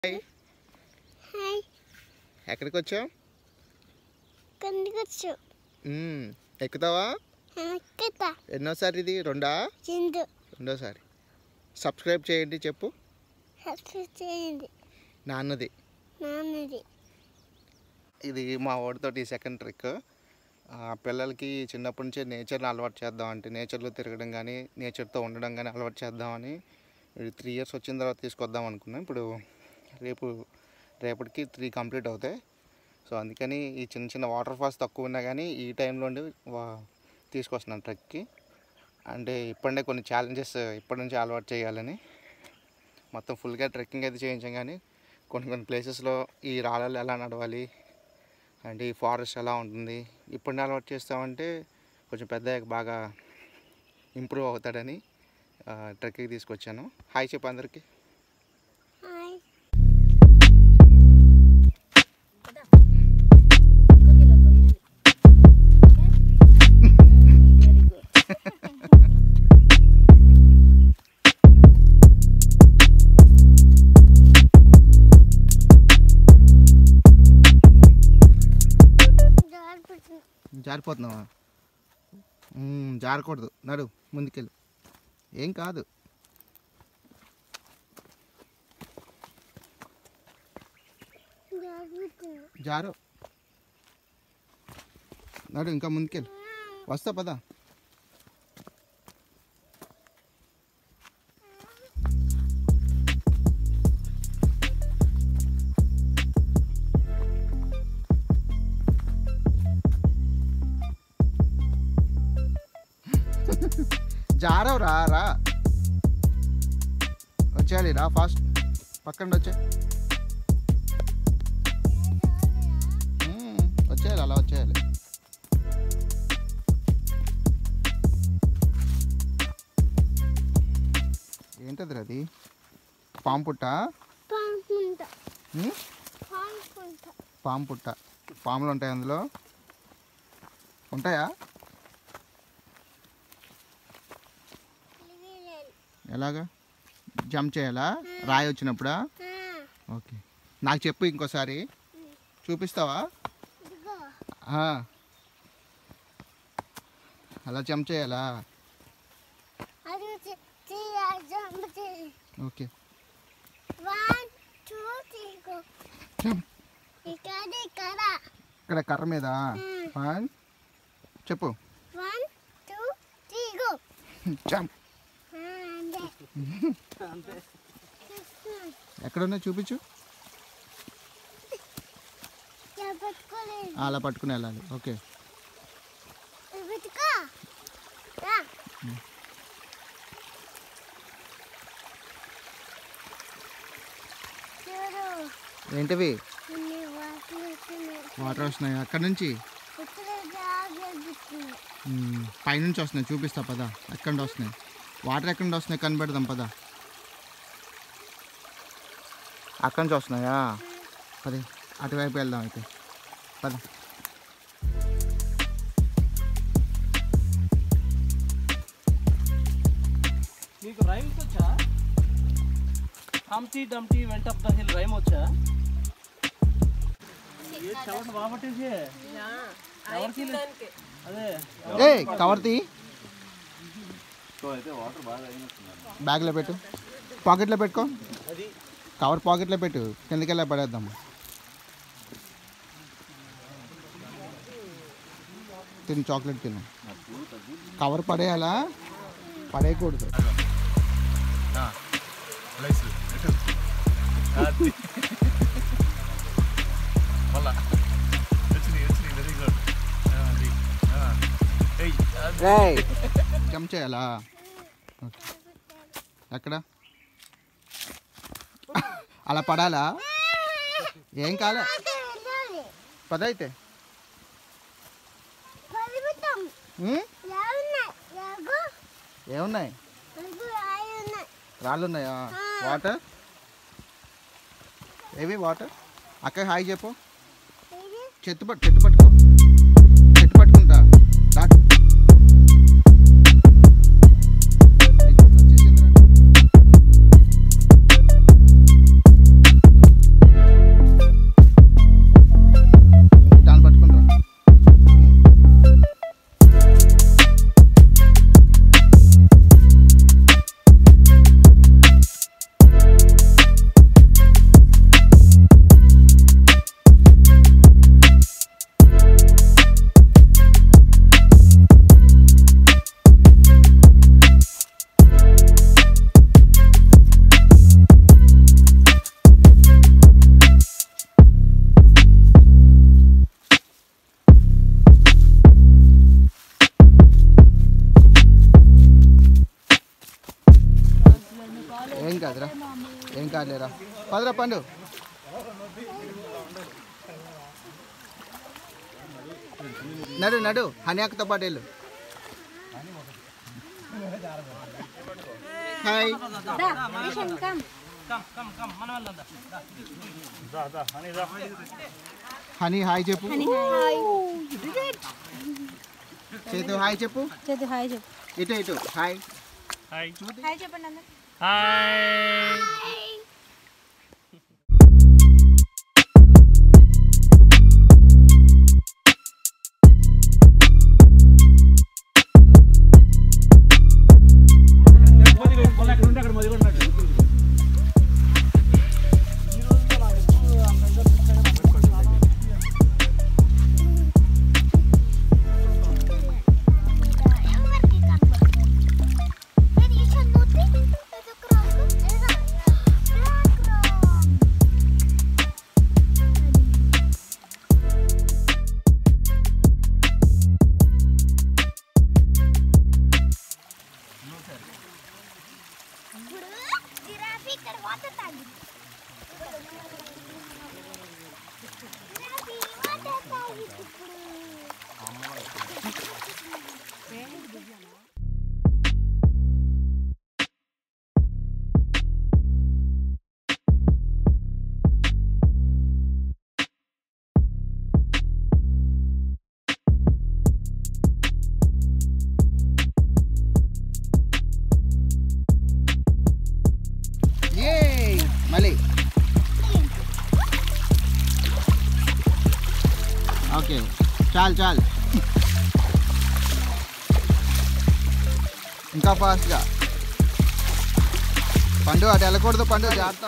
Hi hi ఎక్కడికి వచ్చావు కందుకొచ్చు మ్మ్, ఎక్కుతావా అక్కత ఎన్నోసారి ఇది రెండా చిందు రెండోసారి సబ్స్క్రైబ్ చేయండి చెప్పు సబ్స్క్రైబ్ చేయండి నాన్నది నాన్నది ఇది మా వాడితోటి సెకండ్ ట్రిక్ పిల్లలకి చిన్నప్పటి నుంచే నేచర్ని అలవాటు చేద్దాం అంటే నేచర్లో తిరగడం కానీ నేచర్తో ఉండడం కానీ అలవాటు చేద్దామని త్రీ ఇయర్స్ వచ్చిన తర్వాత తీసుకొద్దాం అనుకున్నాం ఇప్పుడు రేపు రేపటికి త్రీ కంప్లీట్ అవుతాయి సో అందుకని ఈ చిన్న చిన్న వాటర్ ఫాల్స్ తక్కువ ఉన్నా కానీ ఈ టైంలో ఉండి వా- తీసుకొస్తున్నాను ట్రెక్కి అంటే ఇప్పుడే కొన్ని ఛాలెంజెస్ ఇప్పటి నుంచి అలవాటు చేయాలని మొత్తం ఫుల్గా ట్రెక్కింగ్ అయితే చేయించాం కానీ కొన్ని కొన్ని ప్లేసెస్లో ఈ రాళ్ళలో ఎలా నడవాలి అంటే ఈ ఫారెస్ట్ ఎలా ఉంటుంది ఇప్పుడు అలవాటు చేస్తామంటే కొంచెం పెద్ద బాగా ఇంప్రూవ్ అవుతాడని ట్రెక్కి తీసుకొచ్చాను హాయ్ చెప్పు అందరికీ హాయ్ జారిపోతుంది జారిపోతున్నావా మ్మ్, జారకూడదు నడు ముందుకెళ్ళు ఏం కాదు జారిపోతుంది జారు నడు ఇంకా ముందుకెళ్ళు వస్తా పదా జారవు రా రా వచ్చేయాలి రా ఫాస్ట్ పక్కన వచ్చే మ్మ్. వచ్చేయాలి అలా వచ్చేయాలి ఏంటది అది పాము పుట్ట పానుకుంటా మ్మ్? పానుకుంటా పాము పుట్ట పాములు ఉంటాయి అందులో ఉంటాయా ఎలాగా జంప్ చేయాలా రాయి వచ్చినప్పుడా ఓకే నాకు చెప్పు ఇంకోసారి చూపిస్తావా ఇదిగో ఆ. అలా జంప్ చేయాలా అది చేయాలి జంప్ చేయాలి okay one two three go jump ఇక్కడ ఇక్కడ ఇక్కడ కర్ర మీద వన్ చెప్పు one two three go jump అంతే ఎక్కడున్నా చూపించు పట్టుకోలేదు ఆ, అలా పట్టుకుని వెళ్ళాలి ఓకే పెట్టుకో రా చూడు ఏంటివి ఇన్ని వాటిలు వస్తున్నాయి వాటర్ వస్తున్నాయి అక్కడ నుంచి ఇక్కడ జాగ్రత్త మ్మ్. పైనుంచి వస్తున్నాయి చూపిస్తా పదా ఎక్కడ నుండి వస్తున్నాయి వాటర్ ఎక్కడ నుండి వస్తున్నాయి కనిపెడదాం పదా అక్కడి నుంచి వస్తున్నాయా పది అటువైపు వెళ్దాం అయితే పద మీకు రైమ్స్ వచ్చా హంటీ డమ్టీ వెంట అప్ ద హిల్ రైమ్ వచ్చా ఏ చెవట బాబట్టేసి ఎవరికి లే- అదే ఏ కవర్ తీ బ్యాగ్లో పెట్టు పాకెట్లో పెట్టుకో అది కవర్ పాకెట్లో పెట్టు కిందకెళ్ళా పడేద్దాం తిను చాక్లెట్ తిను కవర్ పడేయాలా పడేయకూడదు జంప్ చేయాలా ఓకే ఎక్కడ అలా పడాలా ఏం కాలే వెళ్ళాలి పద అయితే పరిమితం ఉమ్? ఏమున్నాయి ఎగు ఏమున్నాయి ఎగు రాయి ఉన్నాయి రాళ్ళు ఉన్నాయా వాటర్ ఏవి వాటర్ అక్క హాయ్ చెప్పు ఇది చెట్టు పట్టు చెట్టు పట్టుకో చెట్టు పట్టుకుంటా దాటు వచ్చేసిందిరా. రా పదరా పండు నడు నడు హన్యాకతో పాటు వెళ్ళు హాయ్ హనీ హాయ్ చెప్పు చేతు హాయ్ చెప్పు చేతి హాయ్ చెప్పు ఇటు ఇటు హాయ్ హాయ్ చెప్పండి అందరు జిరాఫీ ఇక్కడ వాటర్ తాగి జిరాఫీ వాటర్ తాగి ఇప్పుడు ఏ మళ్ళీ ఓకే చాలు చాలు ఇంకా ఫాస్ట్గా పండు అటు వెళ్ళకూడదు పండు జాగ్రత్త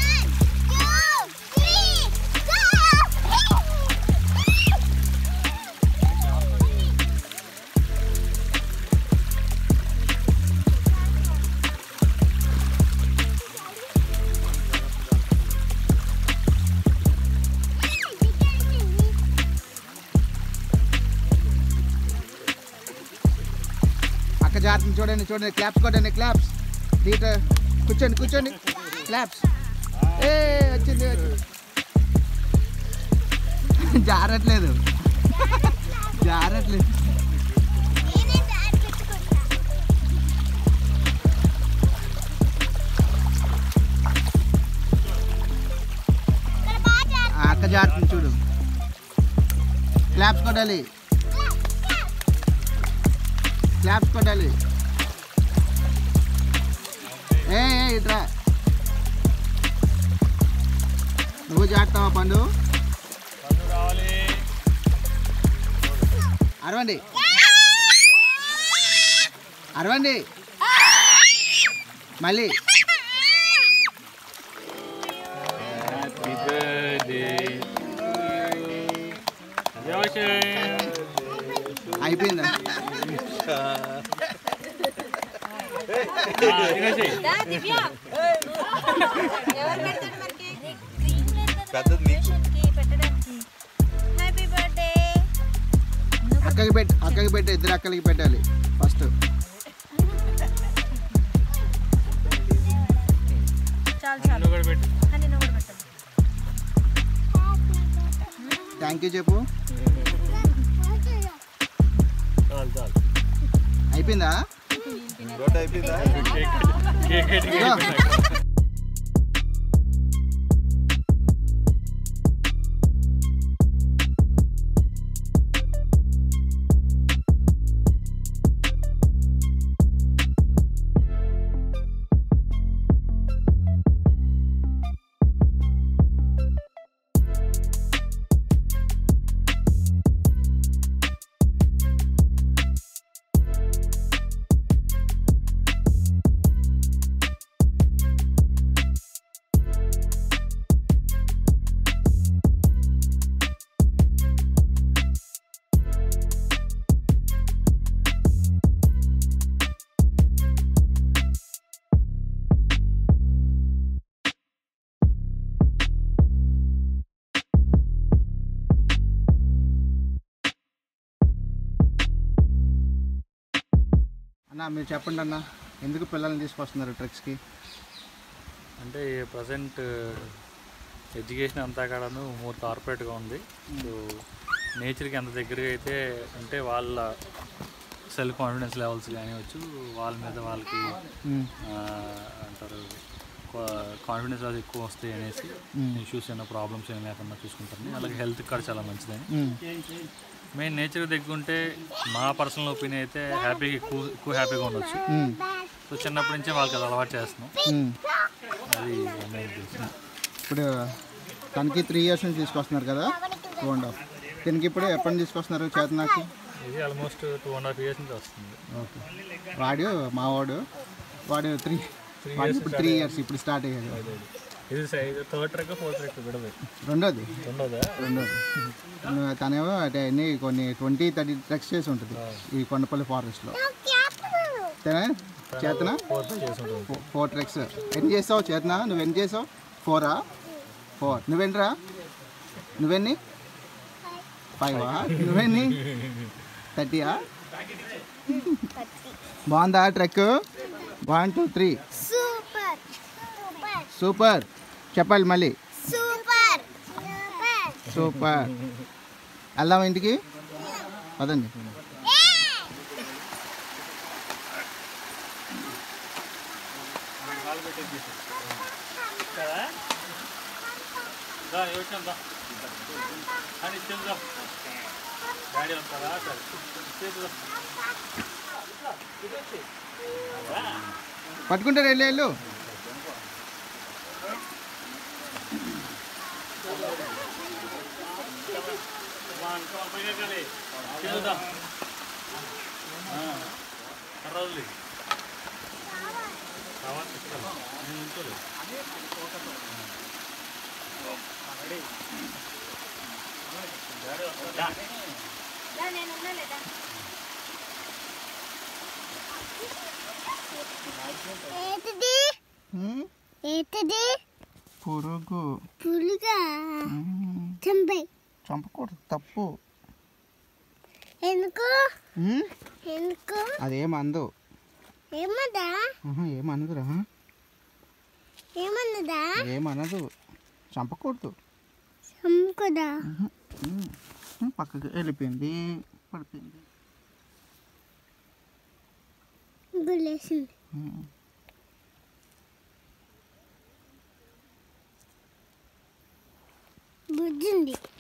అక్క జాగ్రత్త చూడండి చూడండి క్లాప్స్ కొట్టండి క్లాప్స్ లీటర్ కూర్చోండి కూర్చోండి క్లాప్స్ ఏ వచ్చింది వచ్చింది జారట్లేదు జారట్లేదు ఆ అక్క జాగ్రత్త చూడు క్లాప్స్ కొట్టాలి క్లాప్స్ కొట్టాలి ఏ ఏ, ఇట్రా నువ్వు జాగ్రత్తవా పండు అరవండి అరవండి మళ్ళీ హ్యాపీ బర్త్డే జోషన్ అయిపోయిందా హ్యాపీ బర్త్డే అక్కకి పెట్టి అక్కకి పెట్టి ఇద్దరు అక్కలకి పెట్టాలి ఫస్ట్ చాలు చాలు కూడా పెట్టు అని నువ్వు కూడా పెట్టాలి థ్యాంక్ యూ చెప్పు చాలు చాలు అయిపోయిందా కేక్ కేక్ కటింగ్ ఇదిగో. అన్న మీరు చెప్పండి అన్న ఎందుకు పిల్లల్ని తీసుకొస్తున్నారు ట్రిక్స్కి అంటే ప్రజెంట్ ఎడ్యుకేషన్ అంతా కూడాను మోర్ కార్పొరేట్గా ఉంది సో నేచర్కి ఎంత దగ్గరగా అయితే అంటే వాళ్ళ సెల్ఫ్ కాన్ఫిడెన్స్ లెవెల్స్ కానివచ్చు వాళ్ళ మీద వాళ్ళకి ఆ, అంటారు కాన్ఫిడెన్స్ లెవెల్స్ ఎక్కువ వస్తాయి అనేసి ఇష్యూస్ ఏమైనా ప్రాబ్లమ్స్ ఏమి లేకుండా చూసుకుంటారని అలాగే హెల్త్ కూడా చాలా మంచిదని మెయిన్ నేచర్ దగ్గర ఉంటే మా పర్సనల్ ఒపీనియన్ అయితే హ్యాపీగా ఎక్కువ ఎక్కువ హ్యాపీగా ఉండొచ్చు సో చిన్నప్పటి నుంచే వాళ్ళకి అది అలవాటు చేస్తున్నాం అది main ఉద్దేశం. ఇప్పుడు తనకి త్రీ ఇయర్స్ నుంచి తీసుకొస్తున్నారు కదా టూ అండ్ హాఫ్ దీనికి ఇప్పుడు ఎప్పటి నుంచి తీసుకొస్తున్నారు చేతనాకి ఇది almost two and half years నుంచి వస్తుంది ఓకే వాడు మా వాడు వాడు త్రీ వాడు ఇప్పుడు త్రీ ఇయర్స్ ఇప్పుడు స్టార్ట్ అయ్యాడు ఇది థర్డ్ ట్రెక్ ఫోర్త్ ట్రెక్ విడదు రెండోది రెండోదా రెండోది తను- తనేమో అంటే అన్ని కొన్ని ట్వంటీ థర్టీ ట్రెక్స్ చేసి ఉంటుంది ఈ కొండపల్లి ఫారెస్ట్లో చేతన ఫోర్త్ చేసి ఉంటుంది ఫోర్ ట్రెక్స్ ఎన్ని చేసావు చేతన నువ్వు ఎన్ని చేసావు ఫోరా ఫోర్ నువ్వెన్నిరా నువ్వెన్ని ఫైవా నువ్వెన్ని థర్టీయా బాగుందా trek one two three super super super చెప్పాలి మళ్ళీ సూపర్ సూపర్ సూపర్ వెళ్దాం ఇంటికి పదండి దా యోచన దా అని చెల్దా డాడీ వస్తారా సరే చేతుదా పట్టుకుంటారు వెళ్ళు వెళ్ళు చెల్దా కర్రలు కావాలి నేను ఉంచలేదు నేను ఉన్నా లేదా ఏతది ఏతది పురుగు పులుగా చంపై చంపకూడదు తప్పు ఎందుకు ఉమ్, ఎందుకు అదేమందు ఏమదా ఆహా, ఏమనదురా ఏమన్నదా ఏమనదు చంపకూడదు చంపుదా ఉమ్, ఉమ్, పక్కకి వెళ్ళిపోయింది పడిపోయింది గులేసింది ఉమ్. బుజ్జింది